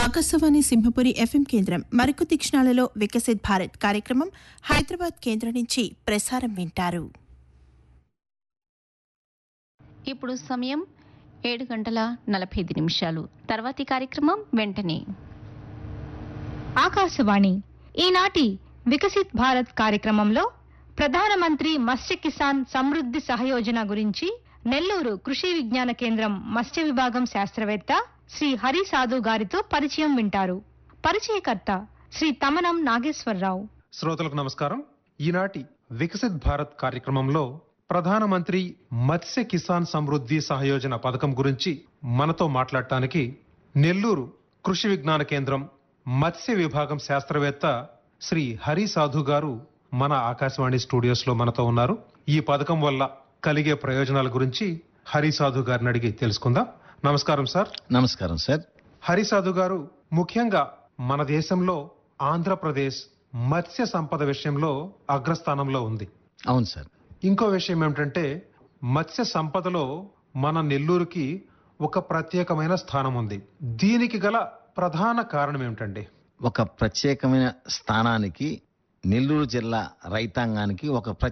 Akashvani Simhapuri FM కేంద్రం మరికొద్ది క్షణాలలో వికసిత్ భారత్ కార్యక్రమం హైదరాబాద్ కేంద్రం నుంచి ప్రసారం వింటారు ఇప్పుడు సమయం ఏడు గంటల నలభై ఐదు నిమిషాలు తర్వాతి కార్యక్రమం వెంటనే ఆకాశవాణి ఈనాటి వికసిత్ భారత్ కార్యక్రమంలో ప్రధానమంత్రి మత్స్య కిసాన్ సమృద్ధి సహయోజన గురించి నెల్లూరు కృషి విజ్ఞాన కేంద్రం మత్స్య విభాగం శాస్త్రవేత్త శ్రీ హరి సాధు గారితో పరిచయం వింటారు పరిచయకర్త శ్రీ తమనం నాగేశ్వరరావు శ్రోతలకు నమస్కారం ఈనాటి వికసిత్ భారత్ కార్యక్రమంలో ప్రధానమంత్రి మత్స్య కిసాన్ సమృద్ధి సహయోజన పథకం గురించి మనతో మాట్లాడటానికి నెల్లూరు కృషి విజ్ఞాన కేంద్రం మత్స్య విభాగం శాస్త్రవేత్త శ్రీ హరి సాధు గారు మన ఆకాశవాణి స్టూడియోస్ లో మనతో ఉన్నారు ఈ పథకం వల్ల కలిగే ప్రయోజనాల గురించి హరి సాధు గారిని అడిగి తెలుసుకుందాం నమస్కారం సార్ నమస్కారం సార్ హరిసాధు గారు ముఖ్యంగా మన దేశంలో ఆంధ్రప్రదేశ్ మత్స్య సంపద విషయంలో అగ్రస్థానంలో ఉంది అవును సార్ ఇంకో విషయం ఏమిటంటే మత్స్య సంపదలో మన నెల్లూరుకి ఒక ప్రత్యేకమైన స్థానం ఉంది దీనికి గల ప్రధాన కారణం ఏమిటండి ఒక ప్రత్యేకమైన స్థానానికి నెల్లూరు జిల్లా రైతాంగానికి ఒక